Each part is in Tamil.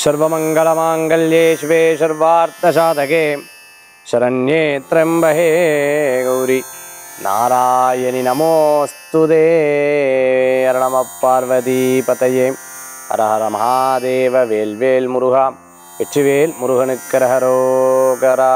सर्वमङ्गलमाङ्गल्ये शिवे सर्वार्थसाधके शरण्ये त्र्यम्बहे गौरि नारायणि नमोऽस्तु ते हर नमः பார்வதிபதையே ஹர ஹர மகாதேவ வேல்வேல் முருகா வெற்றிவேல் முருகனுக்கரகரோகரா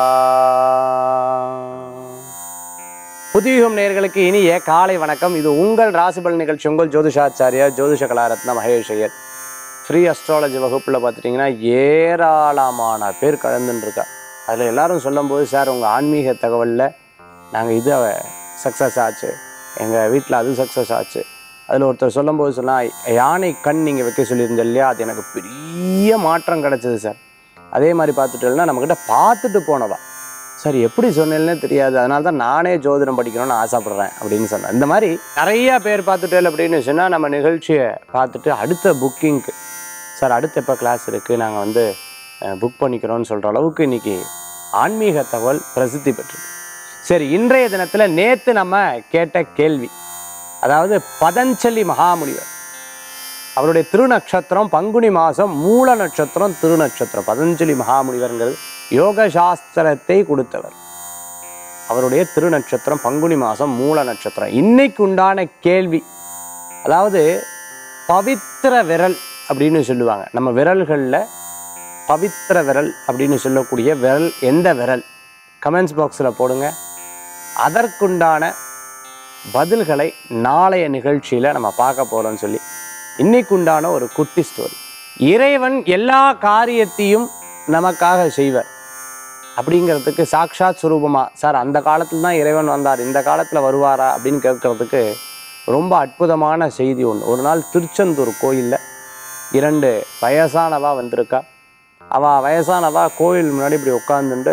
புதியுகம் நேயர்களுக்கு இனிய காலை வணக்கம் இது உங்கள் ராசிபல் நிகழ்ச்சி உங்கள் ஜோதிஷாச்சாரியா ஜோதிஷ கலாரத்ன மகேஷ் ஐயர் ஃப்ரீ அஸ்ட்ராலஜி வகுப்பில் பார்த்துட்டிங்கன்னா ஏராளமான பேர் கலந்துட்டுருக்கா அதில் எல்லாரும் சொல்லும்போது சார் உங்கள் ஆன்மீக தகவலில் நாங்கள் இது சக்ஸஸ் ஆச்சு எங்கள் வீட்டில் அது சக்ஸஸ் ஆச்சு அதில் ஒருத்தர் சொல்லும்போது சொன்னால் யானை கண் நீங்கள் வைக்க சொல்லியிருந்தேன் இல்லையா அது எனக்கு பெரிய மாற்றம் கிடச்சிது சார் அதே மாதிரி பார்த்துட்டோம்னா நம்மக்கிட்ட பார்த்துட்டு போனவா சார் எப்படி சொன்னேன்னே தெரியாது அதனால தான் நானே ஜோதிடம் படிக்கணும்னு ஆசைப்பட்றேன் அப்படின்னு சொன்னேன் இந்த மாதிரி நிறைய பேர் பார்த்துட்டேன் அப்படின்னு சொன்னால் நம்ம நிகழ்ச்சியை பார்த்துட்டு அடுத்த புக்கிங்க்கு சார் அடுத்து எப்போ கிளாஸ் இருக்குது நாங்கள் வந்து புக் பண்ணிக்கிறோம்னு சொல்கிற அளவுக்கு இன்றைக்கி ஆன்மீக தகவல் பிரசித்தி பெற்றது சரி இன்றைய தினத்தில் நேற்று நம்ம கேட்ட கேள்வி அதாவது பதஞ்சலி மகாமுனிவர் அவருடைய திருநக்ஷத்திரம் பங்குனி மாதம் மூல நட்சத்திரம் திருநட்சத்திரம் பதஞ்சலி மகாமுனிவர்ங்கிறது யோக சாஸ்திரத்தை கொடுத்தவர் அவருடைய திருநட்சத்திரம் பங்குனி மாதம் மூல நட்சத்திரம் இன்னைக்கு உண்டான கேள்வி அதாவது பவித்திர விரல் அப்படின்னு சொல்லுவாங்க நம்ம விரல்களில் பவித்திர விரல் அப்படின்னு சொல்லக்கூடிய விரல் எந்த விரல் கமெண்ட்ஸ் பாக்ஸில் போடுங்க அதற்குண்டான பதில்களை நாளைய நிகழ்ச்சியில் நம்ம பார்க்க போகிறோம்னு சொல்லி இன்னைக்கு உண்டான ஒரு குட்டி ஸ்டோரி இறைவன் எல்லா காரியத்தையும் நமக்காக செய்வர் அப்படிங்கிறதுக்கு சாக்ஷாத் சுரூபமா சார் அந்த காலத்தில் தான் இறைவன் வந்தார் இந்த காலத்தில் வருவாரா அப்படின்னு கேட்கறதுக்கு ரொம்ப அற்புதமான செய்தி ஒன்று ஒரு நாள் திருச்செந்தூர் கோயிலில் இரண்டு வயசானவா வந்திருக்கா அவள் வயசானவா கோயில் முன்னாடி இப்படி உட்காந்துட்டு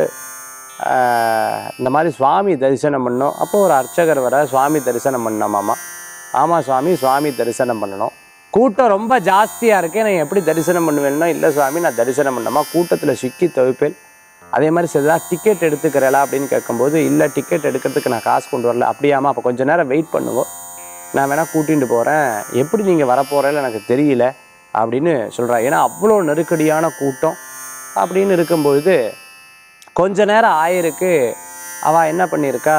இந்த மாதிரி சுவாமி தரிசனம் பண்ணோம் அப்போ ஒரு அர்ச்சகர் வர சுவாமி தரிசனம் பண்ணோமாமா ஆமாம் சுவாமி சுவாமி தரிசனம் பண்ணணும் கூட்டம் ரொம்ப ஜாஸ்தியாக இருக்கே நான் எப்படி தரிசனம் பண்ணுவேன்னா இல்லை சுவாமி நான் தரிசனம் பண்ணமா கூட்டத்தில் சிக்கி தவிப்பேன் அதே மாதிரி சரிதா டிக்கெட் எடுத்துக்கிறேளா அப்படின்னு கேட்கும்போது இல்லை டிக்கெட் எடுக்கிறதுக்கு நான் காசு கொண்டு வரல அப்படியாமா அப்போ கொஞ்ச நேரம் வெயிட் பண்ணுங்க நான் வேணால் கூட்டிகிட்டு போகிறேன் எப்படி நீங்கள் வரப்போகிறேன்னு எனக்கு தெரியல அப்படின்னு சொல்கிறா ஏன்னா அவ்வளோ நெருக்கடியான கூட்டம் அப்படின்னு இருக்கும்பொழுது கொஞ்ச நேரம் ஆயிருக்கு அவள் என்ன பண்ணியிருக்கா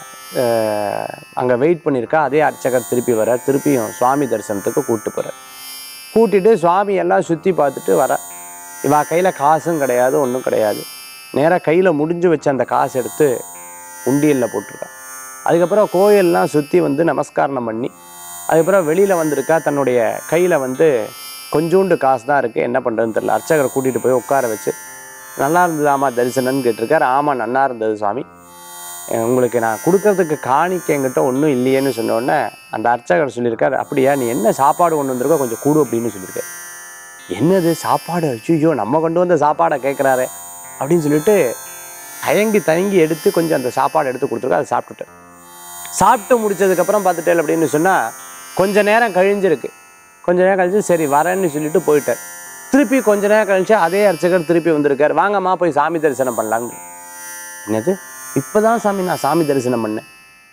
அங்கே வெயிட் பண்ணியிருக்கா அதே அர்ச்சகர் திருப்பி வர திருப்பியும் சுவாமி தரிசனத்துக்கு கூப்பிட்டு போகிறார் கூட்டிட்டு சுவாமி எல்லாம் சுற்றி பார்த்துட்டு வர இவா கையில் காசும் கிடையாது ஒன்றும் கிடையாது நேராக கையில் முடிஞ்சு வச்ச அந்த காசு எடுத்து உண்டியலில் போட்டிருக்கா அதுக்கப்புறம் கோயிலெலாம் சுற்றி வந்து நமஸ்காரம் பண்ணி அதுக்கப்புறம் வெளியில் வந்திருக்கா தன்னுடைய கையில் வந்து கொஞ்சோண்டு காசு தான் இருக்குது என்ன பண்ணுறதுன்னு தெரியல அர்ச்சகரை கூட்டிகிட்டு போய் உட்கார வச்சு நல்லா இருந்ததாமா தரிசனம்னு கேட்டிருக்காரு ஆமாம் நல்லா இருந்தது சுவாமி அஹ் உங்களுக்கு நான் கொடுக்கறதுக்கு காணிக்க என்கிட்ட ஒன்றும் இல்லையேன்னு சொன்னோடனே அந்த அர்ச்சகர் சொல்லியிருக்காரு அப்படியா நீ என்ன சாப்பாடு கொண்டு வந்திருக்கோ கொஞ்சம் கூடு அப்படின்னு சொல்லியிருக்காரு என்னது சாப்பாடு ஐயோ நம்ம கொண்டு வந்த சாப்பாடை கேட்குறாரு அப்படின்னு சொல்லிட்டு தயங்கி தயங்கி எடுத்து கொஞ்சம் அந்த சாப்பாடு எடுத்து கொடுத்துருக்கா அதை சாப்பிட்டுட்டேன் சாப்பிட்டு முடிச்சதுக்கப்புறம் பார்த்துட்டேன் அப்படின்னு சொன்னால் கொஞ்ச நேரம் கழிஞ்சிருக்கு கொஞ்ச நேரம் கழிச்சு சரி வரேன்னு சொல்லிட்டு போயிட்டார் திருப்பி கொஞ்ச நேரம் கழிச்சு அதே அர்ச்சகர் திருப்பி வந்திருக்கார் வாங்கம்மா போய் சாமி தரிசனம் பண்ணலான்னு என்னது இப்போதான் சாமி நான் சாமி தரிசனம் பண்ணேன்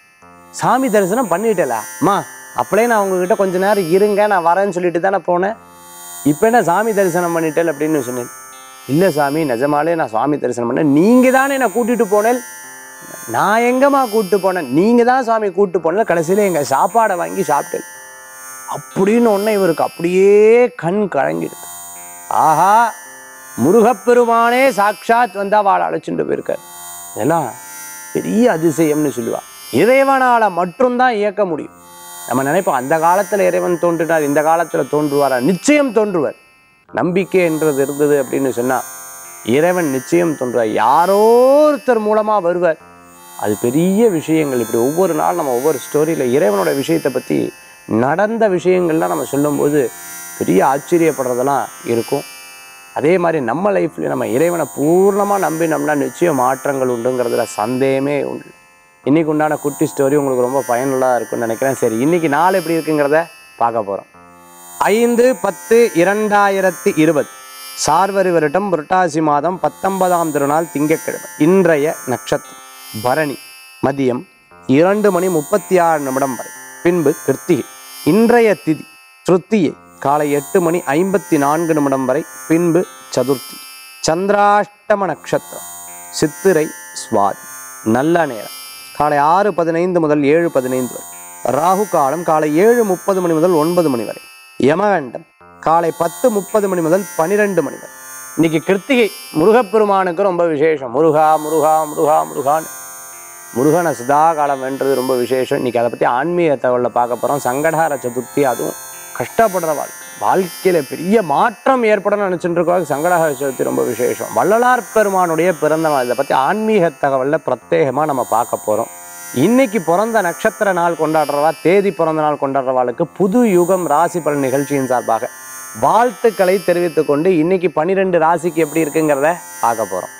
சாமி தரிசனம் பண்ணிட்டேல அம்மா அப்படியே நான் உங்ககிட்ட கொஞ்ச நேரம் இருங்க நான் வரேன்னு சொல்லிட்டு தானே போனேன் இப்போ என்ன சாமி தரிசனம் பண்ணிட்டேன் அப்படின்னு சொன்னேன் இல்லை சாமி நிஜமாலே நான் சுவாமி தரிசனம் பண்ணேன் நீங்கள் தானே என்னை கூட்டிகிட்டு போனேன் நான் எங்கம்மா கூப்பிட்டு போனேன் நீங்கள் தான் சாமி கூப்பிட்டு போனேன் கடைசியில் எங்கள் சாப்பாடை வாங்கி சாப்பிட்டேன் அப்படின்னு ஒன்று இவருக்கு அப்படியே கண் கலங்கிடுது ஆஹா முருகப்பெருமானே சாட்சாத் வந்து அவளை அழைச்சிட்டு போயிருக்கார் இதெல்லாம் பெரிய அதிசயம்னு சொல்லுவா இறைவனால் மட்டும்தான் இயக்க முடியும் நம்ம நினைப்போம் அந்த காலத்தில் இறைவன் தோன்றினார் இந்த காலத்தில் தோன்றுவாரா நிச்சயம் தோன்றுவார் நம்பிக்கை என்றது இருந்தது அப்படின்னு சொன்னால் இறைவன் நிச்சயம் தோன்றுவார் யாரோ ஒருத்தர் மூலமாக வருவார் அது பெரிய விஷயங்கள் இப்படி ஒவ்வொரு நாள் நம்ம ஒவ்வொரு ஸ்டோரியில் இறைவனோட விஷயத்தை பற்றி நடந்த விஷயங்கள்லாம் நம்ம சொல்லும்போது பெரிய ஆச்சரியப்படுறதெல்லாம் இருக்கும் அதே மாதிரி நம்ம லைஃப்ல நம்ம இறைவனை பூர்ணமாக நம்பினோம்னா நிச்சயம் மாற்றங்கள் உண்டுங்கிறதுல சந்தேகமே உண்டு இன்னைக்கு உண்டான குட்டி ஸ்டோரி உங்களுக்கு ரொம்ப பயனுள்ளதாக இருக்கும்னு நினைக்கிறேன் சரி இன்னைக்கு நாள் எப்படி இருக்குங்கிறத பார்க்க போகிறோம் ஐந்து பத்து இரண்டாயிரத்தி இருபது சார்வரி வருடம் புரட்டாசி மாதம் பத்தொன்பதாம் திருநாள் திங்கட்கிழமை இன்றைய நட்சத்திரம் பரணி மதியம் இரண்டு மணி முப்பத்தி ஆறு நிமிடம் வரை பின்பு கிருத்திகை இன்றைய திதி திருத்தியை காலை எட்டு மணி ஐம்பத்தி நான்கு நிமிடம் வரை பின்பு சதுர்த்தி சந்திராஷ்டம நட்சத்திரம் சித்திரை சுவாதி நல்ல நேரம் காலை ஆறு பதினைந்து முதல் ஏழு பதினைந்து வரை ராகு காலம் காலை ஏழு முப்பது மணி முதல் ஒன்பது மணி வரை யமகண்டம் காலை பத்து முப்பது மணி முதல் பனிரெண்டு மணி வரை இன்னைக்கு கிருத்திகை முருகப்பெருமானுக்கு ரொம்ப விசேஷம் முருகா முருகா முருகா முருகான்னு முருகனை சதா காலம் வென்றது ரொம்ப விசேஷம் இன்னைக்கு அதை பற்றி ஆன்மீக தகவலில் பார்க்க போகிறோம் சங்கடஹர சதுர்த்தி அதுவும் கஷ்டப்படுற வாழ்க்கை வாழ்க்கையில் பெரிய மாற்றம் ஏற்படணும்னு நினச்சிட்டு இருக்கவங்க சங்கடஹர சதுர்த்தி ரொம்ப விசேஷம் வள்ளலார் பெருமானுடைய பிறந்த நாள் இதை பற்றி ஆன்மீக தகவலில் பிரத்யேகமாக நம்ம பார்க்க போகிறோம் இன்னைக்கு பிறந்த நட்சத்திர நாள் கொண்டாடுறவா தேதி பிறந்த நாள் கொண்டாடுறவாளுக்கு புது யுகம் ராசி பலன் நிகழ்ச்சியின் சார்பாக வாழ்த்துக்களை தெரிவித்துக் கொண்டு இன்னைக்கு பன்னிரெண்டு ராசிக்கு எப்படி இருக்குங்கிறத பார்க்க போகிறோம்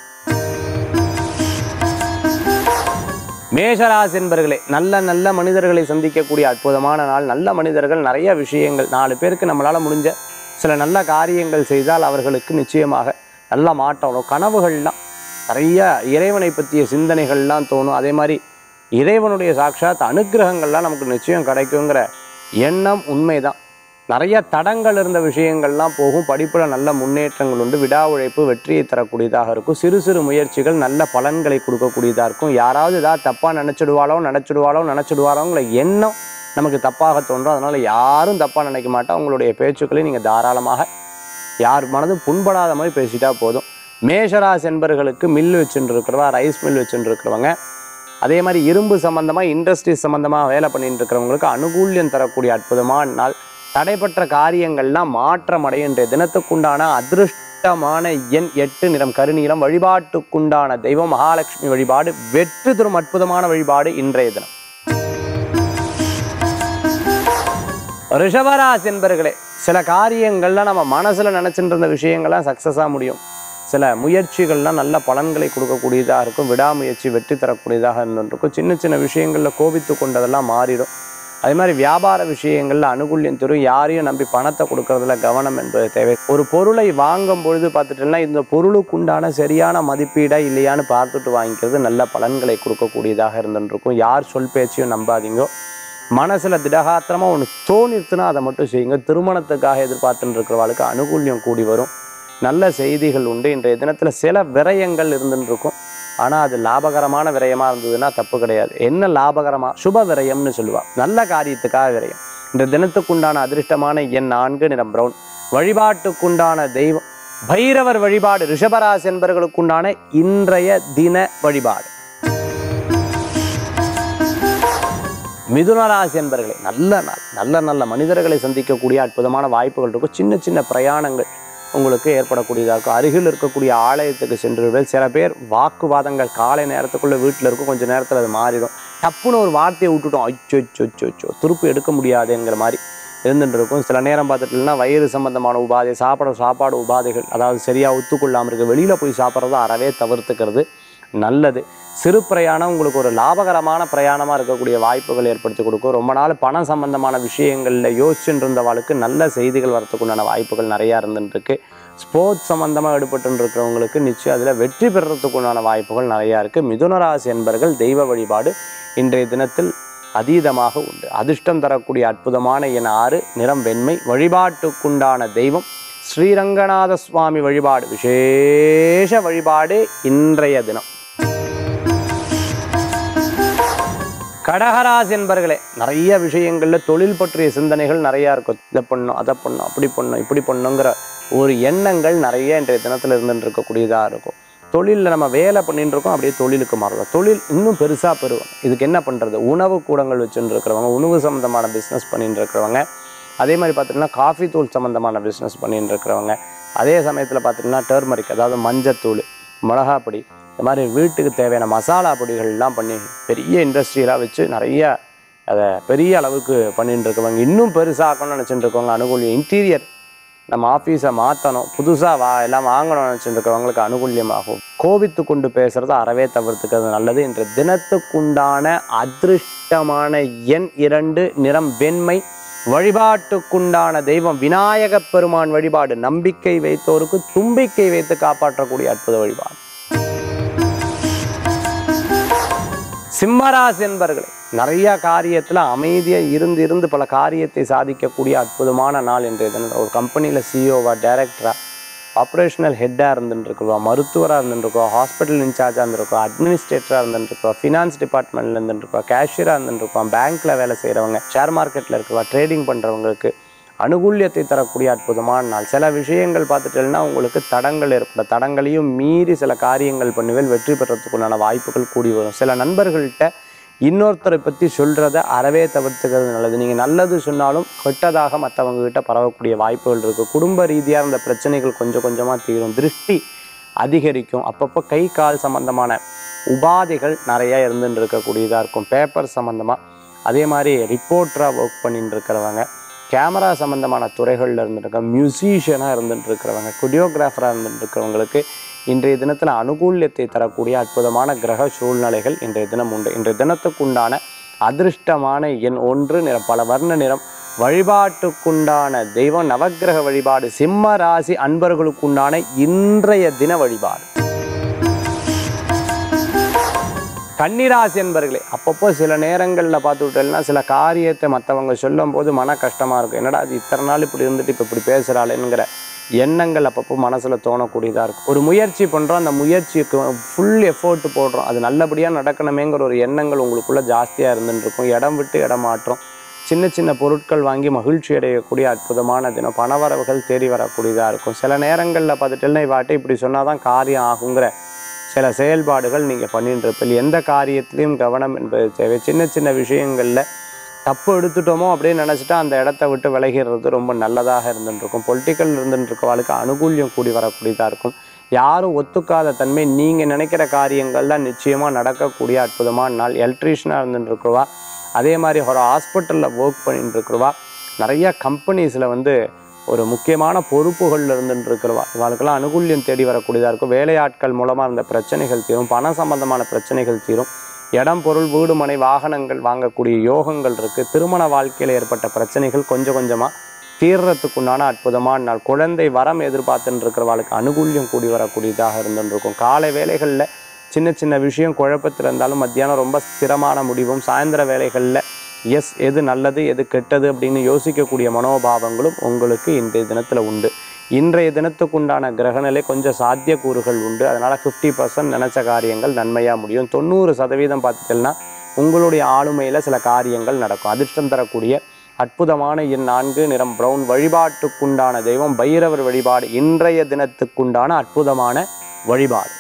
மேஷராசி என்பர்களே நல்ல நல்ல மனிதர்களை சந்திக்கக்கூடிய அற்புதமான நாள் நல்ல மனிதர்கள் நிறைய விஷயங்கள் நாலு பேருக்கு நம்மளால் முடிஞ்ச சில நல்ல காரியங்கள் செய்தால் அவர்களுக்கு நிச்சயமாக நல்ல மாற்றம் வரும் கனவுகள்லாம் நிறைய இறைவனை பற்றிய சிந்தனைகள்லாம் தோணும் அதே மாதிரி இறைவனுடைய சாட்சாத் அனுக்கிரகங்கள்லாம் நமக்கு நிச்சயம் கிடைக்குங்கிற எண்ணம் உண்மைதான் நிறைய தடங்கள் இருந்த விஷயங்கள்லாம் போகும் படிப்பில் நல்ல முன்னேற்றங்கள் உண்டு விடா உழைப்பு வெற்றியை தரக்கூடியதாக இருக்கும் சிறு சிறு முயற்சிகள் நல்ல பலன்களை கொடுக்கக்கூடியதாக இருக்கும் யாராவது ஏதாவது தப்பாக நினச்சிடுவாளோ நினச்சிடுவாளோ நினச்சிடுவாரோங்கிற எண்ணம் நமக்கு தப்பாக தோன்றும் அதனால் யாரும் தப்பாக நினைக்க மாட்டா உங்களுடைய பேச்சுக்களை நீங்கள் தாராளமாக யார் மனதும் புண்படாத மாதிரி பேசிட்டா போதும் மேஷராசி என்பர்களுக்கு மில் வச்சுட்டு இருக்கிறவா ரைஸ் மில் வச்சுட்டு இருக்கிறவங்க அதே மாதிரி இரும்பு சம்பந்தமாக இண்டஸ்ட்ரீஸ் சம்பந்தமாக வேலை பண்ணிட்டு இருக்கிறவங்களுக்கு அனுகூல்யம் தரக்கூடிய அற்புதமான நாள் தடைப்பட்ட காரியங்கள்லாம் மாற்றம் அடையும் இன்றைய தினத்துக்குண்டான அதிருஷ்டமான எண் எட்டு நிறம் கருநீலம் வழிபாட்டுக்குண்டான தெய்வம் மகாலட்சுமி வழிபாடு வெற்றி தரும் அற்புதமான வழிபாடு இன்றைய தினம் ரிஷபராசி என்பர்களே சில காரியங்கள்லாம் நம்ம மனசில் நினச்சிட்டு இருந்த விஷயங்கள்லாம் சக்ஸஸாக முடியும் சில முயற்சிகள்லாம் நல்ல பலன்களை கொடுக்கக்கூடியதாக இருக்கும் விடாமுயற்சி வெற்றி தரக்கூடியதாக இருந்துருக்கும் சின்ன சின்ன விஷயங்களில் கோபித்து கொண்டதெல்லாம் மாறிடும் அதே மாதிரி வியாபார விஷயங்களில் அனுகூல்யம் தரும் யாரையும் நம்பி பணத்தை கொடுக்கறதுல கவனம் என்பது தேவை ஒரு பொருளை வாங்கும் பொழுது பார்த்துட்டோம்னா இந்த பொருளுக்கு உண்டான சரியான மதிப்பீடா இல்லையான்னு பார்த்துட்டு வாங்கிக்கிறது நல்ல பலன்களை கொடுக்கக்கூடியதாக இருந்துருக்கும் யார் சொல் பேச்சையும் நம்பாதீங்க மனசில் திடகாத்திரமாக ஒன்று தோணிருத்துனா அதை மட்டும் செய்யுங்க திருமணத்துக்காக எதிர்பார்த்துட்டு இருக்கிறவாளுக்கு அனுகூல்யம் கூடி வரும் நல்ல செய்திகள் உண்டு இன்றைய தினத்தில் சில விரயங்கள் இருந்துட்டு இருக்கும் ஆனால் அது லாபகரமான விரயமாக இருந்ததுன்னா தப்பு கிடையாது என்ன லாபகரமாக சுப விரயம்னு சொல்லுவா நல்ல காரியத்துக்காக விரயம் இந்த தினத்துக்குண்டான அதிர்ஷ்டமான எண் நான்கு நிறம் பிரவுன் வழிபாட்டுக்குண்டான தெய்வம் பைரவர் வழிபாடு ரிஷபராசி என்பவர்களுக்குண்டான இன்றைய தின வழிபாடு மிதுனராசி என்பர்களே நல்ல நாள் நல்ல நல்ல மனிதர்களை சந்திக்கக்கூடிய அற்புதமான வாய்ப்புகள் இருக்கும் சின்ன சின்ன பிரயாணங்கள் உங்களுக்கு ஏற்படக்கூடியதாக இருக்கும் அருகில் இருக்கக்கூடிய ஆலயத்துக்கு சென்று சில பேர் வாக்குவாதங்கள் காலை நேரத்துக்குள்ளே வீட்டில் இருக்கும் கொஞ்சம் நேரத்தில் அது மாறிடும் டப்புன்னு ஒரு வார்த்தையை விட்டுட்டோம் அச்சோ அச்சோ அச்சோ அச்சோ திருப்பி எடுக்க முடியாதுங்கிற மாதிரி இருந்துட்டு இருக்கும் சில நேரம் பார்த்துட்டுனா வயிறு சம்பந்தமான உபாதை சாப்பிட சாப்பாடு உபாதைகள் அதாவது சரியாக ஒத்துக்கொள்ளாமல் இருக்குது வெளியில் போய் சாப்பிட்றத அறவே தவிர்த்துக்கிறது நல்லது சிறு பிரயாணம் உங்களுக்கு ஒரு லாபகரமான பிரயாணமாக இருக்கக்கூடிய வாய்ப்புகள் ஏற்படுத்தி கொடுக்கும் ரொம்ப நாள் பணம் சம்பந்தமான விஷயங்களில் யோசிச்சுட்டு இருந்தவாளுக்கு நல்ல செய்திகள் வரத்துக்குண்டான வாய்ப்புகள் நிறையா இருந்துட்டு இருக்கு ஸ்போர்ட்ஸ் சம்பந்தமாக ஈடுபட்டு இருக்கிறவங்களுக்கு நிச்சயம் அதில் வெற்றி பெறத்துக்குண்டான வாய்ப்புகள் நிறையா இருக்குது மிதுனராசி என்பர்கள் தெய்வ வழிபாடு இன்றைய தினத்தில் அதீதமாக உண்டு அதிர்ஷ்டம் தரக்கூடிய அற்புதமான என ஆறு நிறம் வெண்மை வழிபாட்டுக்குண்டான தெய்வம் ஸ்ரீரங்கநாத சுவாமி வழிபாடு விசேஷ வழிபாடு இன்றைய தினம் கடகராசி என்பர்களே நிறைய விஷயங்களில் தொழில் பற்றிய சிந்தனைகள் நிறையா இருக்கும் இதை பண்ணும் அதை பண்ணும் அப்படி பண்ணும் இப்படி பண்ணுங்கிற ஒரு எண்ணங்கள் நிறைய இன்றைய தினத்தில் இருந்துட்டு இருக்கக்கூடியதாக இருக்கும் தொழிலில் நம்ம வேலை பண்ணிட்டு இருக்கோம் அப்படியே தொழிலுக்கு மாறலாம் தொழில் இன்னும் பெருசாக பெறுவோம் இதுக்கு என்ன பண்ணுறது உணவு கூடங்கள் வச்சுட்டு இருக்கிறவங்க உணவு சம்மந்தமான பிஸ்னஸ் பண்ணிட்டு இருக்கிறவங்க அதே மாதிரி பார்த்திங்கன்னா காஃபி தூள் சம்மந்தமான பிஸ்னஸ் பண்ணிட்டு இருக்கிறவங்க அதே சமயத்தில் பார்த்திங்கன்னா டர்மரிக் அதாவது மஞ்சத்தூள் மிளகாப்பொடி இந்த மாதிரி வீட்டுக்கு தேவையான மசாலா பொடிகள்லாம் பண்ணி பெரிய இண்டஸ்ட்ரியலாக வச்சு நிறைய அதை பெரிய அளவுக்கு பண்ணிட்டு இருக்கவங்க இன்னும் பெருசாக்கணும்னு நினச்சிட்டு இருக்கவங்க அனுகூலியம் இன்டீரியர் நம்ம ஆஃபீஸை மாற்றணும் புதுசாக வா எல்லாம் வாங்கணும்னு நினச்சிட்டு இருக்கவங்களுக்கு அனுகூல்யமாகும் கோபித்து கொண்டு பேசுகிறத அறவே தவிர்த்துக்கிறது நல்லது இன்று தினத்துக்குண்டான அதிருஷ்டமான எண் இரண்டு நிறம் வெண்மை வழிபாட்டுக்குண்டான தெய்வம் விநாயகப் பெருமான் வழிபாடு நம்பிக்கை வைத்தோருக்கு தும்பிக்கை வைத்து காப்பாற்றக்கூடிய அற்புத வழிபாடு சிம்மராசி என்பர்களே நிறைய காரியத்தில் அமைதியாக இருந்து இருந்து பல காரியத்தை சாதிக்கக்கூடிய அற்புதமான நாள் இன்றைய தினம் ஒரு கம்பெனியில் சிஇஓவா டைரக்டரா ஆப்ரேஷனல் ஹெட்டாக இருந்துருக்குவா மருத்துவராக இருந்துருக்கோம் ஹாஸ்பிட்டல் இன்சார்ஜாக இருந்திருக்கோம் அட்மினிஸ்ட்ரேட்டராக இருந்துருக்கோம் ஃபினான்ஸ் டிபார்ட்மெண்ட்டில் இருந்துருக்கோம் கேஷியராக இருந்துருக்கோம் பேங்க்கில் வேலை செய்கிறவங்க ஷேர் மார்க்கெட்டில் இருக்கிறவா ட்ரேடிங் பண்ணுறவங்களுக்கு அனுகூல்யத்தை தரக்கூடிய அற்புதமான நாள் சில விஷயங்கள் பார்த்துட்டேன்னா உங்களுக்கு தடங்கள் ஏற்பட தடங்களையும் மீறி சில காரியங்கள் பண்ணுவேல் வெற்றி பெறத்துக்குண்டான வாய்ப்புகள் கூடி வரும் சில நண்பர்கள்ட்ட இன்னொருத்தரை பற்றி சொல்கிறத அறவே தவிர்த்துக்கிறது நல்லது நீங்கள் நல்லது சொன்னாலும் கெட்டதாக மற்றவங்க கிட்ட பரவக்கூடிய வாய்ப்புகள் இருக்குது குடும்ப ரீதியாக இருந்த பிரச்சனைகள் கொஞ்சம் கொஞ்சமாக தீரும் திருஷ்டி அதிகரிக்கும் அப்பப்போ கை கால் சம்பந்தமான உபாதைகள் நிறையா இருந்துட்டு இருக்கக்கூடியதாக இருக்கும் பேப்பர் சம்மந்தமாக அதே மாதிரி ரிப்போர்ட்டராக ஒர்க் பண்ணிட்டு இருக்கிறவங்க கேமரா சம்மந்தமான துறைகளில் இருந்துருக்க மியூசிஷியனாக இருந்துட்டு இருக்கிறவங்க கொரியோகிராஃபராக இருந்துட்டு இருக்கிறவங்களுக்கு இன்றைய தினத்தில் அனுகூல்யத்தை தரக்கூடிய அற்புதமான கிரக சூழ்நிலைகள் இன்றைய தினம் உண்டு இன்றைய தினத்துக்குண்டான அதிர்ஷ்டமான எண் ஒன்று நிறம் பல வர்ண நிறம் வழிபாட்டுக்குண்டான தெய்வம் நவக்கிரக வழிபாடு சிம்ம ராசி அன்பர்களுக்குண்டான இன்றைய தின வழிபாடு கன்னிராசி என்பர்களே அப்பப்போ சில நேரங்களில் பார்த்துக்கிட்டேன்னா சில காரியத்தை மற்றவங்க சொல்லும் போது மன கஷ்டமாக இருக்கும் என்னடா அது இத்தனை நாள் இப்படி இருந்துட்டு இப்போ இப்படி பேசுகிறாளேங்கிற எண்ணங்கள் அப்பப்போ மனசில் தோணக்கூடியதாக இருக்கும் ஒரு முயற்சி பண்ணுறோம் அந்த முயற்சிக்கு ஃபுல் எஃபோர்ட் போடுறோம் அது நல்லபடியாக நடக்கணுமேங்கிற ஒரு எண்ணங்கள் உங்களுக்குள்ளே ஜாஸ்தியாக இருந்துட்டு இருக்கும் இடம் விட்டு இடம் மாற்றம் சின்ன சின்ன பொருட்கள் வாங்கி மகிழ்ச்சி அடையக்கூடிய அற்புதமான தினம் பணவரவுகள் தேடி வரக்கூடியதாக இருக்கும் சில நேரங்களில் பார்த்துட்டேன்னா இவாட்டை இப்படி சொன்னால் தான் காரியம் ஆகுங்கிற சில செயல்பாடுகள் நீங்கள் பண்ணிட்டு இருப்பீங்க எந்த காரியத்திலையும் கவனம் என்பது தேவை சின்ன சின்ன விஷயங்களில் தப்பு எடுத்துட்டோமோ அப்படின்னு நினச்சிட்டா அந்த இடத்த விட்டு விலகிறது ரொம்ப நல்லதாக இருந்துட்டு இருக்கும் பொலிட்டிக்கல் இருந்துட்டு இருக்கவாளுக்கு அனுகூல்யம் கூடி வரக்கூடியதாக இருக்கும் யாரும் ஒத்துக்காத தன்மை நீங்கள் நினைக்கிற காரியங்கள்லாம் நிச்சயமாக நடக்கக்கூடிய அற்புதமான நாள் எலக்ட்ரீஷியனாக இருந்துட்டு இருக்கிறவா அதே மாதிரி ஒரு ஹாஸ்பிட்டலில் ஒர்க் பண்ணிட்டு இருக்கிறவா நிறைய கம்பெனிஸில் வந்து ஒரு முக்கியமான பொறுப்புகளில் இருந்துட்டு இருக்கிறவா இவளுக்கெல்லாம் அனுகூல்யம் தேடி வரக்கூடியதாக இருக்கும் வேலையாட்கள் மூலமாக இருந்த பிரச்சனைகள் தீரும் பண சம்பந்தமான பிரச்சனைகள் தீரும் இடம் பொருள் வீடு மனை வாகனங்கள் வாங்கக்கூடிய யோகங்கள் இருக்குது திருமண வாழ்க்கையில் ஏற்பட்ட பிரச்சனைகள் கொஞ்சம் கொஞ்சமாக தீர்றதுக்குண்டான அற்புதமான நாள் குழந்தை வரம் எதிர்பார்த்துட்டு இருக்கிறவாளுக்கு அனுகூல்யம் கூடி வரக்கூடியதாக இருந்துட்டு இருக்கும் காலை வேலைகளில் சின்ன சின்ன விஷயம் குழப்பத்தில் இருந்தாலும் மத்தியானம் ரொம்ப ஸ்திரமான முடிவும் சாயந்தர வேலைகளில் எஸ் எது நல்லது எது கெட்டது அப்படின்னு யோசிக்கக்கூடிய மனோபாவங்களும் உங்களுக்கு இன்றைய தினத்தில் உண்டு இன்றைய தினத்துக்குண்டான கிரகநிலை கொஞ்சம் சாத்தியக்கூறுகள் உண்டு அதனால் ஃபிஃப்டி பர்சன்ட் நினச்ச காரியங்கள் நன்மையாக முடியும் தொண்ணூறு சதவீதம் பார்த்துட்டேன்னா உங்களுடைய ஆளுமையில் சில காரியங்கள் நடக்கும் அதிர்ஷ்டம் தரக்கூடிய அற்புதமான எண் நான்கு நிறம் பிரவுன் வழிபாட்டுக்குண்டான தெய்வம் பைரவர் வழிபாடு இன்றைய தினத்துக்குண்டான அற்புதமான வழிபாடு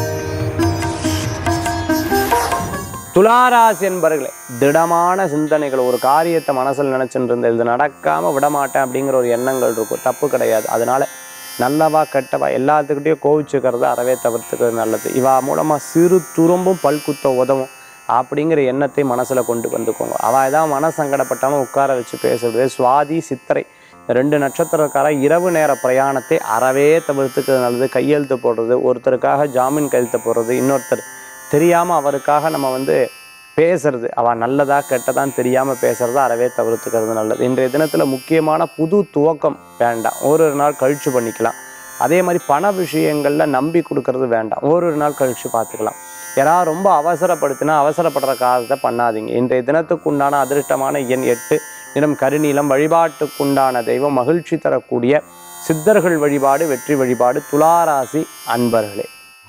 துளாராசி என்பர்களே திடமான சிந்தனைகள் ஒரு காரியத்தை மனசில் நினச்சிட்டு இருந்த இது நடக்காமல் விடமாட்டேன் அப்படிங்கிற ஒரு எண்ணங்கள் இருக்கும் தப்பு கிடையாது அதனால நல்லவா கெட்டவா எல்லாத்துக்கிட்டையும் கோவிச்சுக்கிறது அறவே தவிர்த்துக்கிறது நல்லது இவா மூலமாக சிறு துரும்பும் பல்குத்த உதவும் அப்படிங்கிற எண்ணத்தை மனசில் கொண்டு வந்துக்கோங்க அவள் ஏதாவது மன சங்கடப்பட்டாமல் உட்கார வச்சு பேசுறது சுவாதி சித்திரை இந்த ரெண்டு நட்சத்திரக்கார இரவு நேர பிரயாணத்தை அறவே தவிர்த்துக்கிறது நல்லது கையெழுத்து போடுறது ஒருத்தருக்காக ஜாமீன் கையெழுத்து போடுறது இன்னொருத்தர் தெரியாமல் அவருக்காக நம்ம வந்து பேசுறது அவள் நல்லதா கெட்டதான்னு தெரியாமல் பேசுறது அறவே தவிர்த்துக்கிறது நல்லது இன்றைய தினத்தில் முக்கியமான புது துவக்கம் வேண்டாம் ஒரு ஒரு நாள் கழிச்சு பண்ணிக்கலாம் அதே மாதிரி பண விஷயங்களில் நம்பி கொடுக்கறது வேண்டாம் ஒரு ஒரு நாள் கழிச்சு பார்த்துக்கலாம் யாராவது ரொம்ப அவசரப்படுத்தினா அவசரப்படுற காரியத்தை பண்ணாதீங்க இன்றைய தினத்துக்குண்டான அதிர்ஷ்டமான எண் எட்டு நிறம் கருநீலம் வழிபாட்டுக்குண்டான தெய்வம் மகிழ்ச்சி தரக்கூடிய சித்தர்கள் வழிபாடு வெற்றி வழிபாடு துளாராசி அன்பர்களே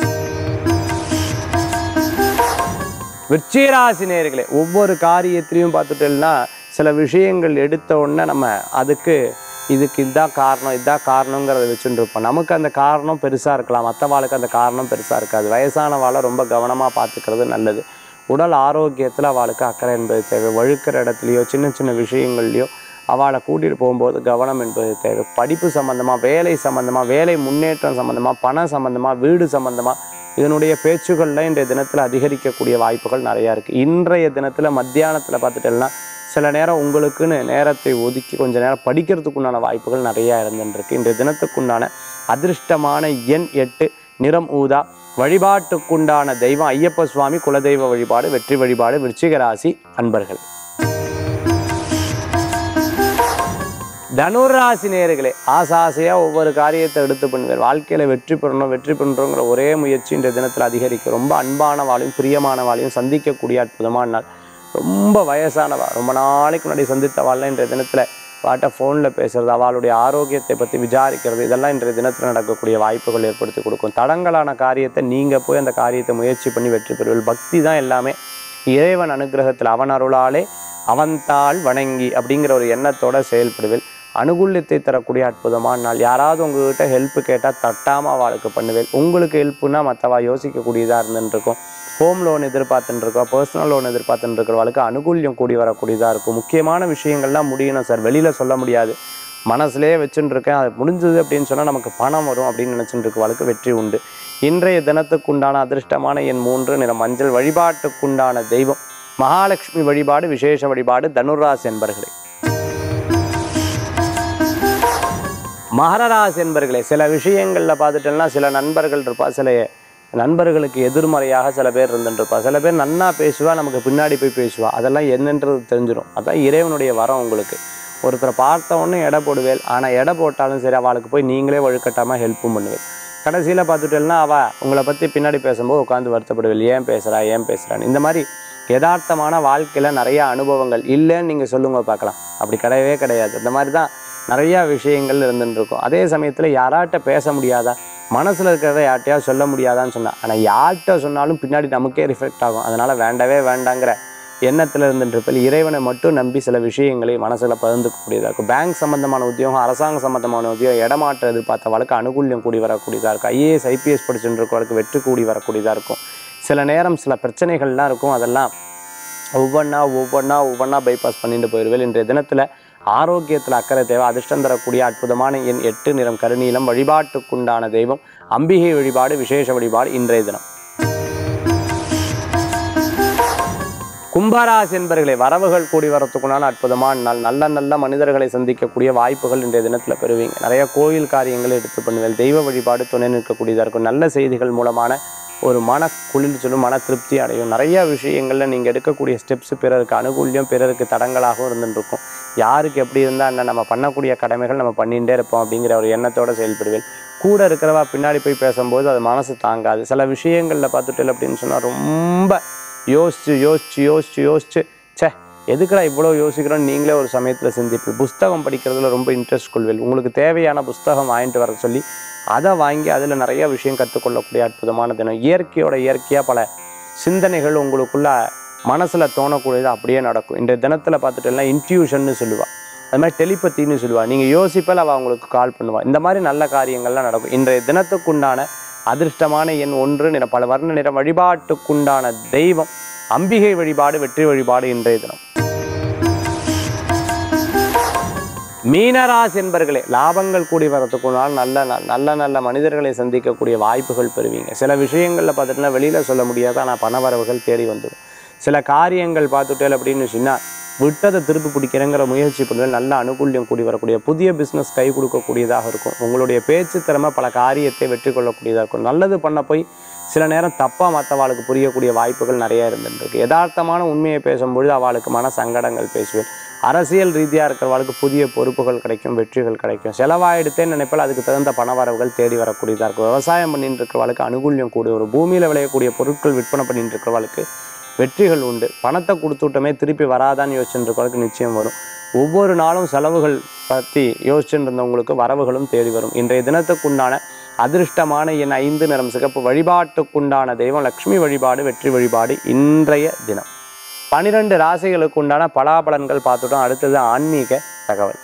விருச்சிகராசி நேர்களே ஒவ்வொரு காரியத்திலையும் பார்த்துட்டோம்னா சில விஷயங்கள் எடுத்த உடனே நம்ம அதுக்கு இதுக்கு இதுதான் காரணம் இதுதான் காரணங்கிறத வச்சுட்டு இருப்போம் நமக்கு அந்த காரணம் பெருசாக இருக்கலாம் மற்றவாளுக்கு அந்த காரணம் பெருசாக இருக்காது வயசானவாளை ரொம்ப கவனமாக பார்த்துக்கிறது நல்லது உடல் ஆரோக்கியத்தில் அவளுக்கு அக்கறை என்பது தேவை வழுக்கிற இடத்துலையோ சின்ன சின்ன விஷயங்கள்லையோ அவளை கூட்டிகிட்டு போகும்போது கவனம் என்பது தேவை படிப்பு சம்மந்தமாக வேலை சம்மந்தமாக வேலை முன்னேற்றம் சம்மந்தமாக பணம் சம்மந்தமாக வீடு சம்மந்தமாக இதனுடைய பேச்சுகளில் இன்றைய தினத்தில் அதிகரிக்கக்கூடிய வாய்ப்புகள் நிறையா இருக்குது இன்றைய தினத்தில் மத்தியானத்தில் பார்த்துட்டேன்னா சில நேரம் உங்களுக்குன்னு நேரத்தை ஒதுக்கி கொஞ்ச நேரம் படிக்கிறதுக்குண்டான வாய்ப்புகள் நிறையா இருந்துருக்கு இன்றைய தினத்துக்குண்டான அதிர்ஷ்டமான எண் எட்டு நிறம் ஊதா வழிபாட்டுக்குண்டான தெய்வம் ஐயப்ப சுவாமி குலதெய்வ வழிபாடு வெற்றி வழிபாடு விருச்சிக ராசி அன்பர்கள் தனுராசி நேர்களே ஆசாசையாக ஒவ்வொரு காரியத்தை எடுத்து பண்ணுவேன் வாழ்க்கையில் வெற்றி பெறணும் வெற்றி பெறணுங்கிற ஒரே முயற்சி இந்த தினத்தில் அதிகரிக்கும் ரொம்ப அன்பான வாழையும் பிரியமான வாழையும் சந்திக்கக்கூடிய அற்புதமான நாள் ரொம்ப வயசானவா ரொம்ப நாளைக்கு முன்னாடி சந்தித்தவாள்லாம் இன்றைய தினத்தில் வாட்ட ஃபோனில் பேசுறது அவளுடைய ஆரோக்கியத்தை பற்றி விசாரிக்கிறது இதெல்லாம் இன்றைய தினத்தில் நடக்கக்கூடிய வாய்ப்புகள் ஏற்படுத்தி கொடுக்கும் தடங்கலான காரியத்தை நீங்கள் போய் அந்த காரியத்தை முயற்சி பண்ணி வெற்றி பெறுவீர்கள் பக்தி தான் எல்லாமே இறைவன் அனுகிரகத்தில் அவன் அருளாலே அவன்தாள் வணங்கி அப்படிங்கிற ஒரு எண்ணத்தோட செயல்படுவேன் அனுகூல்யத்தை தரக்கூடிய அற்புதமான நாள் யாராவது உங்ககிட்ட ஹெல்ப் கேட்டால் தட்டாமல் அவளுக்கு பண்ணுவேன் உங்களுக்கு ஹெல்ப்புனா மற்றவா யோசிக்கக்கூடியதாக இருந்துட்டு இருக்கும் ஹோம் லோன் எதிர்பார்த்துட்டு இருக்கோம் பர்சனல் லோன் எதிர்பார்த்துட்டு இருக்கிறவளுக்கு அனுகூல்யம் கூடி வரக்கூடியதாக இருக்கும் முக்கியமான விஷயங்கள்லாம் முடியணும் சார் வெளியில் சொல்ல முடியாது மனசுலேயே வச்சுட்டு இருக்கேன் அது முடிஞ்சது அப்படின்னு சொன்னால் நமக்கு பணம் வரும் அப்படின்னு நினச்சிட்டு இருக்கவளுக்கு வெற்றி உண்டு இன்றைய தினத்துக்குண்டான அதிர்ஷ்டமான என் மூன்று நிற மஞ்சள் வழிபாட்டுக்குண்டான தெய்வம் மகாலட்சுமி வழிபாடு விசேஷ வழிபாடு தனுராஸ் என்பர்களே மகரராசி என்பர்களே சில விஷயங்களில் பார்த்துட்டோம்னா சில நண்பர்கள் இருப்பா சில நண்பர்களுக்கு எதிர்மறையாக சில பேர் இருந்துருப்பா சில பேர் நன்னா பேசுவா நமக்கு பின்னாடி போய் பேசுவா அதெல்லாம் என்னன்றது தெரிஞ்சிடும் அதான் இறைவனுடைய வரம் உங்களுக்கு ஒருத்தரை பார்த்த உடனே எடை போடுவேல் ஆனால் எடை போட்டாலும் சரி அவளுக்கு போய் நீங்களே வழுக்கட்டாமல் ஹெல்ப்பும் பண்ணுவேன் கடைசியில் பார்த்துட்டேன்னா அவள் உங்களை பற்றி பின்னாடி பேசும்போது உட்காந்து வருத்தப்படுவேல் ஏன் பேசுகிறா ஏன் பேசுகிறான்னு இந்த மாதிரி யதார்த்தமான வாழ்க்கையில் நிறைய அனுபவங்கள் இல்லைன்னு நீங்கள் சொல்லுங்க பார்க்கலாம் அப்படி கிடையவே கிடையாது இந்த மாதிரி தான் நிறையா விஷயங்கள் இருந்துட்டு இருக்கும் அதே சமயத்தில் யாராட்ட பேச முடியாதா மனசில் இருக்கிறத யார்ட்டையாவது சொல்ல முடியாதான்னு சொன்னால் ஆனால் யார்கிட்ட சொன்னாலும் பின்னாடி நமக்கே ரிஃப்ளெக்ட் ஆகும் அதனால் வேண்டவே வேண்டாங்கிற எண்ணத்தில் இருந்துட்டு இருப்பில் இறைவனை மட்டும் நம்பி சில விஷயங்களை மனசில் பகிர்ந்துக்கக்கூடியதாக இருக்கும் பேங்க் சம்மந்தமான உத்தியோகம் அரசாங்க சம்மந்தமான உத்தியோகம் இடமாற்றம் எதிர்பார்த்தவளுக்கு அனுகூல்யம் கூடி வரக்கூடியதாக இருக்கும் ஐஏஎஸ் ஐபிஎஸ் படிச்சுட்டு இருக்கவளுக்கு வெற்றி கூடி வரக்கூடியதாக இருக்கும் சில நேரம் சில பிரச்சனைகள்லாம் இருக்கும் அதெல்லாம் ஒவ்வொன்றா ஒவ்வொன்றா ஒவ்வொன்றா பைபாஸ் பண்ணிட்டு போயிடுவேன் இன்றைய தினத்தில் ஆரோக்கியத்தில் அக்கறை தேவை அதிர்ஷ்டம் தரக்கூடிய அற்புதமான எண் எட்டு நிறம் கருநீலம் வழிபாட்டுக்குண்டான தெய்வம் அம்பிகை வழிபாடு விசேஷ வழிபாடு இன்றைய தினம் கும்பராசி என்பர்களே வரவுகள் கூடி வரத்துக்குண்டான அற்புதமான நாள் நல்ல நல்ல மனிதர்களை சந்திக்கக்கூடிய வாய்ப்புகள் இன்றைய தினத்தில் பெறுவீங்க நிறைய கோயில் காரியங்களை எடுத்து பண்ணுவேன் தெய்வ வழிபாடு துணை நிற்கக்கூடியதாக இருக்கும் நல்ல செய்திகள் மூலமான ஒரு மன குளிர்ச்சியும் மன திருப்தி அடையும் நிறைய விஷயங்களில் நீங்கள் எடுக்கக்கூடிய ஸ்டெப்ஸ் பிறருக்கு அனுகூல்யம் பிறருக்கு தடங்களாகவும் இருந்துட்டு இருக்கும் யாருக்கு எப்படி இருந்தால் என்ன நம்ம பண்ணக்கூடிய கடமைகள் நம்ம பண்ணிகிட்டே இருப்போம் அப்படிங்கிற ஒரு எண்ணத்தோடு செயல்படுவேன் கூட இருக்கிறவா பின்னாடி போய் பேசும்போது அது மனசு தாங்காது சில விஷயங்களில் பார்த்துட்டு அப்படின்னு சொன்னால் ரொம்ப யோசிச்சு யோசிச்சு யோசிச்சு யோசிச்சு ச்சே எதுக்குடா இவ்வளோ யோசிக்கிறோன்னு நீங்களே ஒரு சமயத்தில் சிந்திப்பீங்க புஸ்தகம் படிக்கிறதுல ரொம்ப இன்ட்ரெஸ்ட் கொள்வேன் உங்களுக்கு தேவையான புஸ்தகம் வாங்கிட்டு வர சொல்லி அதை வாங்கி அதில் நிறைய விஷயம் கற்றுக்கொள்ளக்கூடிய அற்புதமான தினம் இயற்கையோட இயற்கையாக பல சிந்தனைகள் உங்களுக்குள்ள மனசில் தோணக்கூடியது அப்படியே நடக்கும் இந்த தினத்தில் பார்த்துட்டேன்னா இன்ட்யூஷன்னு சொல்லுவாள் அது மாதிரி டெலிபத்தின்னு சொல்லுவாள் நீங்கள் யோசிப்பால் அவள் உங்களுக்கு கால் பண்ணுவாள் இந்த மாதிரி நல்ல காரியங்கள்லாம் நடக்கும் இன்றைய தினத்துக்குண்டான அதிர்ஷ்டமான எண் ஒன்று நிற பல வர்ண நிற வழிபாட்டுக்குண்டான தெய்வம் அம்பிகை வழிபாடு வெற்றி வழிபாடு இன்றைய தினம் மீனராசி என்பர்களே லாபங்கள் கூடி வரத்துக்குனால் நல்ல ந- நல்ல நல்ல மனிதர்களை சந்திக்கக்கூடிய வாய்ப்புகள் பெறுவீங்க சில விஷயங்களில் பார்த்துட்டுனா வெளியில் சொல்ல முடியாது ஆனால் பணவரவுகள் தேடி வந்துடும் சில காரியங்கள் பார்த்துட்டேல் அப்படின்னு சொன்னால் விட்டதை திருப்பி பிடிக்கிறேங்கிற முயற்சி பண்ணுவேன் நல்ல அனுகூல்யம் கூடி வரக்கூடிய புதிய பிஸ்னஸ் கை கொடுக்கக்கூடியதாக இருக்கும் உங்களுடைய பேச்சு திறமை பல காரியத்தை வெற்றி கொள்ளக்கூடியதாக இருக்கும் நல்லது பண்ண போய் சில நேரம் தப்பாக மற்றவாளுக்கு புரியக்கூடிய வாய்ப்புகள் நிறைய இருந்துருக்கு யதார்த்தமான உண்மையை பேசும்பொழுது அவளுக்கு மன சங்கடங்கள் பேசுவேன் அரசியல் ரீதியாக இருக்கிறவளுக்கு புதிய பொறுப்புகள் கிடைக்கும் வெற்றிகள் கிடைக்கும் செலவாயிடுத்தே நினைப்பால் அதுக்கு தகுந்த பணவரவுகள் தேடி வரக்கூடியதாக இருக்கும் விவசாயம் பண்ணிட்டு இருக்கிறவளுக்கு அனுகூல்யம் கூடி ஒரு பூமியில் விளையக்கூடிய பொருட்கள் விற்பனை பண்ணிட்டு இருக்கிறவளுக்கு வெற்றிகள் உண்டு பணத்தை கொடுத்துட்டோமே திருப்பி வராதான்னு யோசிச்சுட்டு இருக்கவளுக்கு நிச்சயம் வரும் ஒவ்வொரு நாளும் செலவுகள் பற்றி யோசிச்சுட்டு இருந்தவங்களுக்கு வரவுகளும் தேடி வரும் இன்றைய தினத்துக்குண்டான அதிர்ஷ்டமான என் ஐந்து நிறம் சிகப்பு வழிபாட்டுக்குண்டான தெய்வம் லக்ஷ்மி வழிபாடு வெற்றி வழிபாடு இன்றைய தினம் பனிரெண்டு ராசிகளுக்கு உண்டான பலாபலன்கள் பார்த்துட்டோம் அடுத்தது ஆன்மீக தகவல்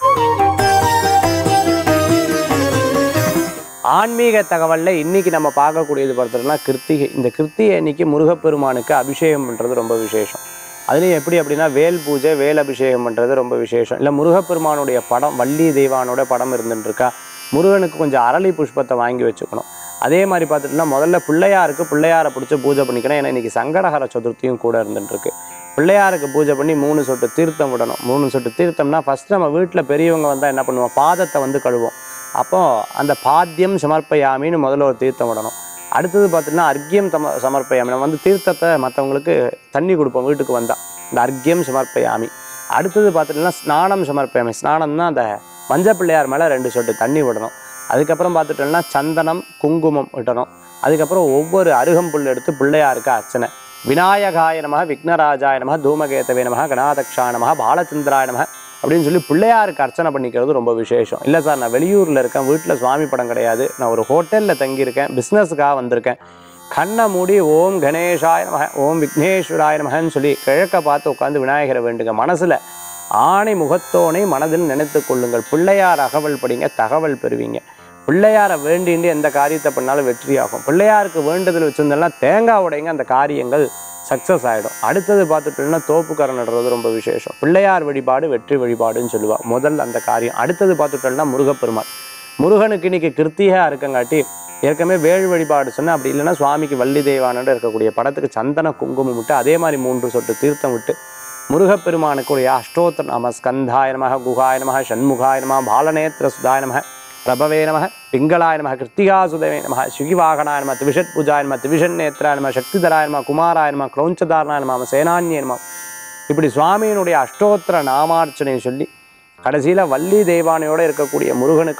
ஆன்மீக தகவலில் இன்னைக்கு நம்ம பார்க்கக்கூடியது பார்த்தோம்னா கிருத்திகை இந்த கிருத்திகை அன்னைக்கு முருகப்பெருமானுக்கு அபிஷேகம் பண்ணுறது ரொம்ப விசேஷம் அதுலேயும் எப்படி அப்படின்னா வேல் பூஜை வேல் அபிஷேகம் பண்ணுறது ரொம்ப விசேஷம் இல்லை முருகப்பெருமானுடைய படம் வள்ளி தெய்வானோட படம் இருந்துட்டு இருக்கா முருகனுக்கு கொஞ்சம் அரளி புஷ்பத்தை வாங்கி வச்சுக்கணும் அதே மாதிரி பார்த்துட்டோம்னா முதல்ல பிள்ளையாருக்கு பிள்ளையாரை பிடிச்சி பூஜை பண்ணிக்கணும் ஏன்னா இன்னைக்கு சங்கடஹர சதுர்த்தியும் கூட இருந்துட்டு இருக்கு பிள்ளையாருக்கு பூஜை பண்ணி மூணு சொட்டு தீர்த்தம் விடணும் மூணு சொட்டு தீர்த்தம்னா ஃபஸ்ட் நம்ம வீட்டில் பெரியவங்க வந்தால் என்ன பண்ணுவோம் பாதத்தை வந்து கழுவோம் அப்போ அந்த பாத்தியம் சமர்ப்பயாமின்னு முதல்ல ஒரு தீர்த்தம் விடணும் அடுத்தது பார்த்தீங்கன்னா அர்க்கியம் தம சமர்ப்பயாமி நம்ம வந்து தீர்த்தத்தை மற்றவங்களுக்கு தண்ணி கொடுப்போம் வீட்டுக்கு வந்தால் இந்த அர்க்கியம் சமர்ப்பயாமி அடுத்தது பார்த்துட்டீங்கன்னா ஸ்நானம் சமர்ப்பயாமி ஸ்நானம்னா அந்த மஞ்சள் பிள்ளையார் மேலே ரெண்டு சொட்டு தண்ணி விடணும் அதுக்கப்புறம் பார்த்துட்டோம்னா சந்தனம் குங்குமம் விடணும் அதுக்கப்புறம் ஒவ்வொரு அருகம்புல் எடுத்து பிள்ளையாருக்கு அர்ச்சனை விநாயகாய நம விக்னராஜாய நம தூமகேதவே நம கணாதக்ஷாய நம பாலச்சந்திராய நம அப்படின்னு சொல்லி பிள்ளையாருக்கு அர்ச்சனை பண்ணிக்கிறது ரொம்ப விசேஷம் இல்லை சார் நான் வெளியூரில் இருக்கேன் வீட்டில் சுவாமி படம் கிடையாது நான் ஒரு ஹோட்டலில் தங்கியிருக்கேன் பிஸ்னஸுக்காக வந்திருக்கேன் கண்ணை மூடி ஓம் கணேஷாய நம ஓம் விக்னேஸ்வராய நமகன்னு சொல்லி கிழக்க பார்த்து உட்காந்து விநாயகரை வேண்டுங்க மனசில் ஆணை முகத்தோனை மனதில் நினைத்து கொள்ளுங்கள் பிள்ளையார் அகவல் படிங்க தகவல் பெறுவீங்க பிள்ளையாரை வேண்டிண்டு எந்த காரியத்தை பண்ணாலும் வெற்றியாகும் பிள்ளையாருக்கு வேண்டுதல் வச்சிருந்தோம்னா தேங்காய் உடைங்க அந்த காரியங்கள் சக்ஸஸ் ஆகிடும் அடுத்தது பார்த்துட்டோம்னா தோப்புக்கரை நடுறது ரொம்ப விசேஷம் பிள்ளையார் வழிபாடு வெற்றி வழிபாடுன்னு சொல்லுவா முதல் அந்த காரியம் அடுத்தது பார்த்துட்டோம்னா முருகப்பெருமாள் முருகனுக்கு இன்னைக்கு கிருத்தியாக இருக்கங்காட்டி ஏற்கனவே வேள் வழிபாடு சொன்னால் அப்படி இல்லைன்னா சுவாமிக்கு வள்ளி தெய்வானோட இருக்கக்கூடிய படத்துக்கு சந்தன குங்குமம் விட்டு அதே மாதிரி மூன்று சொட்டு தீர்த்தம் விட்டு முருகப்பெருமானுக்குரிய அஷ்டோத்திர நம ஸ்கந்தாய நம குகாய நம ஷண்முகாய நம பாலநேத்திர சுதாய நம பிரபவே நம பிங்களாய நம கிருத்திகாசுதவே நம சிகிவாகனாய நம திவிஷட் பூஜாய நம திவிஷன் நேத்ராய நம சக்திதராய நம குமாராய நம கிரௌஞ்சதாரணாய நம சேனான்யே நம இப்படி சுவாமியினுடைய அஷ்டோத்திர நாமார்ச்சனை சொல்லி கடைசியில் வள்ளி தெய்வானையோட இருக்கக்கூடிய முருகனுக்கு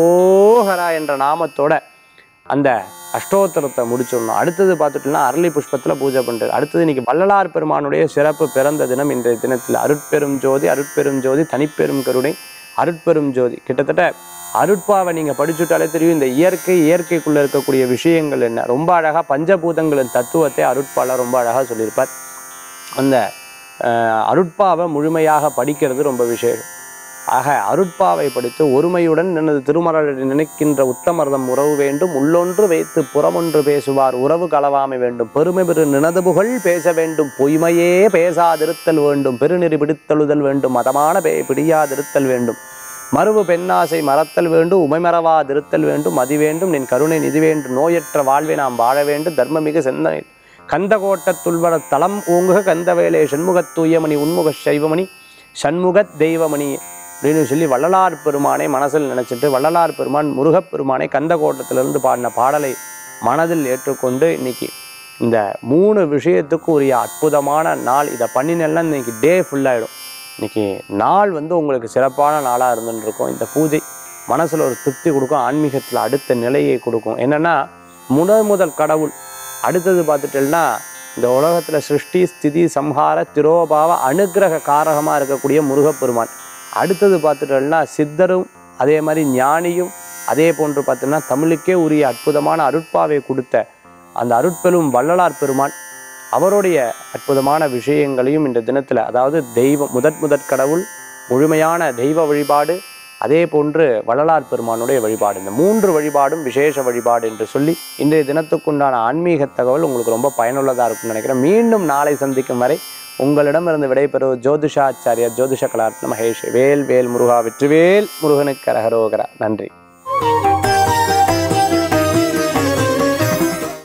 அரோகரா என்ற நாமத்தோட அந்த அஷ்டோத்திரத்தை முடிச்சிடணும் அடுத்தது பார்த்துட்டோம்னா அரளி புஷ்பத்தில் பூஜை பண்ணுறது அடுத்தது இன்னைக்கு வள்ளலார் பெருமானுடைய சிறப்பு பிறந்த தினம் இன்றைய தினத்தில் அருட்பெரும் ஜோதி அருட்பெரும் ஜோதி தனிப்பெரும் கருணை அருட்பெரும் ஜோதி கிட்டத்தட்ட அருட்பாவை நீங்கள் படிச்சுட்டாலே தெரியும் இந்த இயற்கை இயற்கைக்குள்ளே இருக்கக்கூடிய விஷயங்கள் என்ன ரொம்ப அழகாக பஞ்சபூதங்களின் தத்துவத்தை அருட்பால ரொம்ப அழகாக சொல்லியிருப்பார் அந்த அஹ், அருட்பாவை முழுமையாக படிக்கிறது ரொம்ப விசேஷம் ஆக அருட்பாவை படித்து ஒருமையுடன் எனது திருமறை நினைக்கின்ற உத்தமர்தம் உறவு வேண்டும் உள்ளொன்று வைத்து புறமொன்று பேசுவார் உறவு களவாமை வேண்டும் பெருமை பெரு நினது புகழ் பேச வேண்டும் பொய்மையே பேசாதிருத்தல் வேண்டும் பெருநெறி பிடித்தழுதல் வேண்டும் மதமான பே பிடியாதிருத்தல் வேண்டும் மறுவு பெண்ணாசை மறத்தல் வேண்டும் உமைமறவாதிருத்தல் வேண்டும் மதி வேண்டும் நின் கருணை நிதி வேண்டும் நோயற்ற வாழ்வை நாம் வாழ வேண்டும் தர்மமிகு சிந்தனை கந்தகோட்டத்துள்வர தலம் ஓங்குக கந்தவேலே சண்முகத் தூயமணி உன்முக சைவமணி சண்முகத் தெய்வமணி அப்படின்னு சொல்லி வள்ளலார் பெருமானை மனசில் நினைச்சிட்டு வள்ளலார் பெருமான் முருகப்பெருமானை கந்தகோட்டத்திலிருந்து பாடின பாடலை மனதில் ஏற்றுக்கொண்டு இன்னைக்கு இந்த மூணு விஷயத்துக்கு உரிய அற்புதமான நாள் இதை பண்ணினேன்னா இன்னைக்கு டே ஃபுல்லாகிடும் இன்னைக்கு நாள் வந்து உங்களுக்கு சிறப்பான நாளாக இருந்துன்னு இருக்கும் இந்த பூஜை மனசில் ஒரு திருப்தி கொடுக்கும் ஆன்மீகத்தில் அடுத்த நிலையை கொடுக்கும் என்னென்னா முதல் முதல் கடவுள் அடுத்தது பார்த்துட்டேன்னா இந்த உலகத்தில் சிருஷ்டி ஸ்திதி சம்ஹார திரோபாவ அனுக்கிரக காரகமாக இருக்கக்கூடிய முருகப்பெருமான் அடுத்தது பார்த்துட்டோம்னா சித்தரும் அதே மாதிரி ஞானியும் அதே போன்று பார்த்தோம்னா தமிழுக்கே உரிய அற்புதமான அருட்பாவை கொடுத்த அந்த அருட்பெரும் வள்ளலார் பெருமான் அவருடைய அற்புதமான விஷயங்களையும் இந்த தினத்தில் அதாவது தெய்வம் முதற் முதற் கடவுள் முழுமையான தெய்வ வழிபாடு அதே போன்று வள்ளலார் பெருமானுடைய வழிபாடு இந்த மூன்று வழிபாடும் விசேஷ வழிபாடு என்று சொல்லி இன்றைய தினத்துக்குண்டான ஆன்மீக தகவல் உங்களுக்கு ரொம்ப பயனுள்ளதாக இருக்கும்னு நினைக்கிறேன் மீண்டும் நாளை சந்திக்கும் வரை உங்களிடமிருந்து விடைபெறுவது ஜோதிஷாச்சாரியா ஜோதிஷ கலாரத்ன மகேஷ் வேல் வேல் முருகா வெற்றிவேல் முருகனுக்கு கரகரோகரா நன்றி